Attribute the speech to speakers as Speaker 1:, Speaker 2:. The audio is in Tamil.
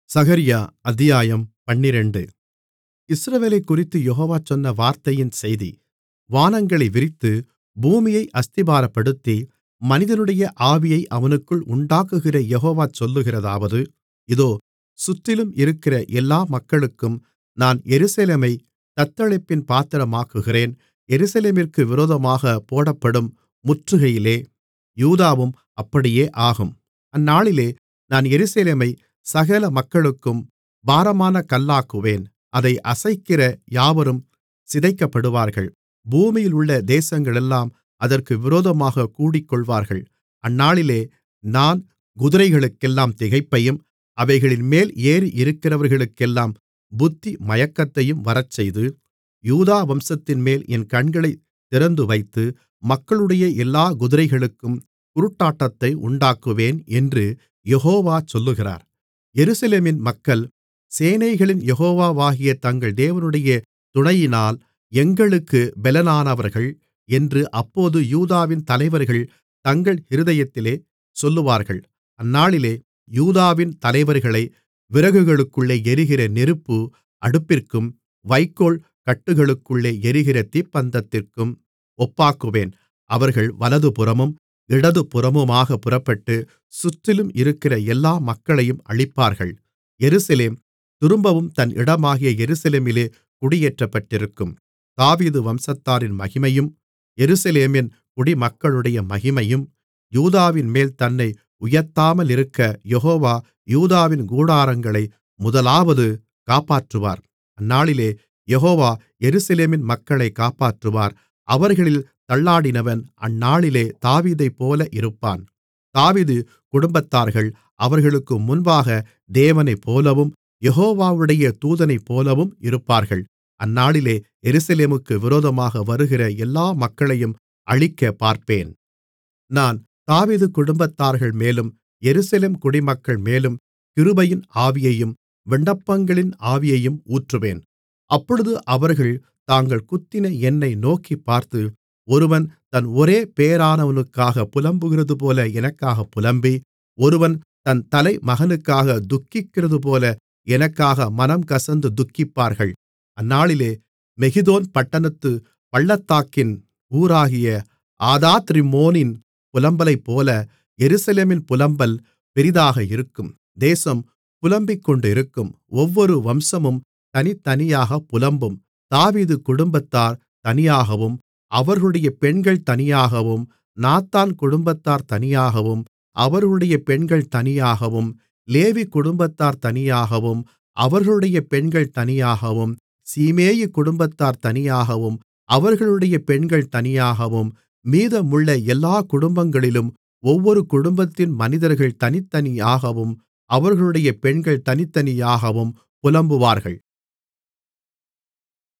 Speaker 1: சகரியா அத்தியாயம் பன்னிரண்டு இஸ்ரவேலைக்குறித்துக் யெகோவா சொன்ன வார்த்தையின் செய்தி வானங்களை விரித்து பூமியை அஸ்திபாரப்படுத்தி மனிதனுடைய ஆவியை அவனுக்குள் உண்டாக்குகிற யெகோவா சொல்லுகிறதாவது இதோ சுற்றிலும் இருக்கிற எல்லா மக்களுக்கும் நான் எருசலேமைத் தத்தளிப்பின் பாத்திரமாக்குகிறேன் எருசலேமிற்கு விரோதமாகப் போடப்படும் முற்றுகையிலே யூதாவும் அப்படியே ஆகும் அந்நாளிலே நான் எருசலேமைச் சகல மக்களுக்கும் பாரமான கல்லாக்குவேன் அதை அசைக்கிற யாவரும் சிதைக்கப்படுவார்கள் பூமியிலுள்ள தேசங்களெல்லாம் அதற்கு விரோதமாகக் கூடிக்கொள்வார்கள் அந்நாளிலே நான் குதிரைகளுக்கெல்லாம் திகைப்பையும் அவைகளின்மேல் ஏறியிருக்கிறவர்களுக்கெல்லாம் புத்திமயக்கத்தையும் வரச்செய்து யூதா வம்சத்தின்மேல் என் கண்களைத் திறந்துவைத்து மக்களுடைய எல்லாக் குதிரைகளுக்கும் குருட்டாட்டத்தை உண்டாக்குவேன் என்று யெகோவா சொல்லுகிறார் எருசலேமின் மக்கள் சேனைகளின் யெகோவாவாகிய தங்கள் தேவனுடைய துணையினால் எங்களுக்குப் பெலனானவர்கள் என்று அப்போது யூதாவின் தலைவர்கள் தங்கள் இருதயத்திலே சொல்லுவார்கள் அந்நாளிலே யூதாவின் தலைவர்களை விறகுகளுக்குள்ளே எரிகிற நெருப்பு அடுப்பிற்கும் வைக்கோல் கட்டுகளுக்குள்ளே எரிகிற தீப்பந்தத்திற்கும் ஒப்பாக்குவேன் அவர்கள் வலதுபுறமும் இடதுபுறமுமாகப் புறப்பட்டு சுற்றிலும் இருக்கிற எல்லா மக்களையும் அழிப்பார்கள் எருசலேம் திரும்பவும் தன் இடமாகிய எருசலேமிலே குடியேற்றப்பட்டிருக்கும் தாவீது வம்சத்தாரின் மகிமையும் எருசலேமின் குடிமக்களுடைய மகிமையும் யூதாவின்மேல் தன்னை உயர்த்தாமலிருக்க யெகோவா யூதாவின் கூடாரங்களை முதலாவது காப்பாற்றுவார் அந்நாளிலே யெகோவா எருசலேமின் மக்களைக் காப்பாற்றுவார் அவர்களில் தள்ளாடினவன் அந்நாளிலே தாவீதைப்போல இருப்பான் தாவீது குடும்பத்தார்கள் அவர்களுக்கு முன்பாக தேவனைப்போலவும் யெகோவாவுடைய தூதனைப்போலவும் இருப்பார்கள் அந்நாளிலே எருசலேமுக்கு விரோதமாக வருகிற எல்லா மக்களையும் அழிக்கப் பார்ப்பேன் நான் தாவீது குடும்பத்தார்கள் மேலும் எருசலேம் குடிமக்கள் மேலும் கிருபையின் ஆவியையும் விண்ணப்பங்களின் ஆவியையும் ஊற்றுவேன் அப்பொழுது அவர்கள் தாங்கள் குத்தின என்னை நோக்கிப் பார்த்து ஒருவன் தன் ஒரே பேறானவனுக்காகப் புலம்புகிறதுபோல எனக்காகப் புலம்பி ஒருவன் தன் தலைமகனுக்காக துக்கிக்கிறதுபோல எனக்காக மனம் கசந்து துக்கிப்பார்கள் அந்நாளிலே மெகிதோன் பட்டணத்து பள்ளத்தாக்கின் ஊராகிய ஆதாத்ரிம்மோனின் புலம்பலைப்போல எருசலேமின் புலம்பல் பெரிதாக இருக்கும் தேசம் புலம்பிக்கொண்டிருக்கும் ஒவ்வொரு வம்சமும் தனித்தனியாகப் புலம்பும் தாவீது குடும்பத்தார் தனியாகவும் அவர்களுடைய பெண்கள் தனியாகவும் நாத்தான் குடும்பத்தார் தனியாகவும் அவர்களுடைய பெண்கள் தனியாகவும் லேவி குடும்பத்தார் தனியாகவும் அவர்களுடைய பெண்கள் தனியாகவும் சீமேயி குடும்பத்தார் தனியாகவும் அவர்களுடைய பெண்கள் தனியாகவும் மீதமுள்ள எல்லா குடும்பங்களிலும் ஒவ்வொரு குடும்பத்தின் மனிதர்கள் தனித்தனியாகவும் அவர்களுடைய பெண்கள் தனித்தனியாகவும் புலம்புவார்கள்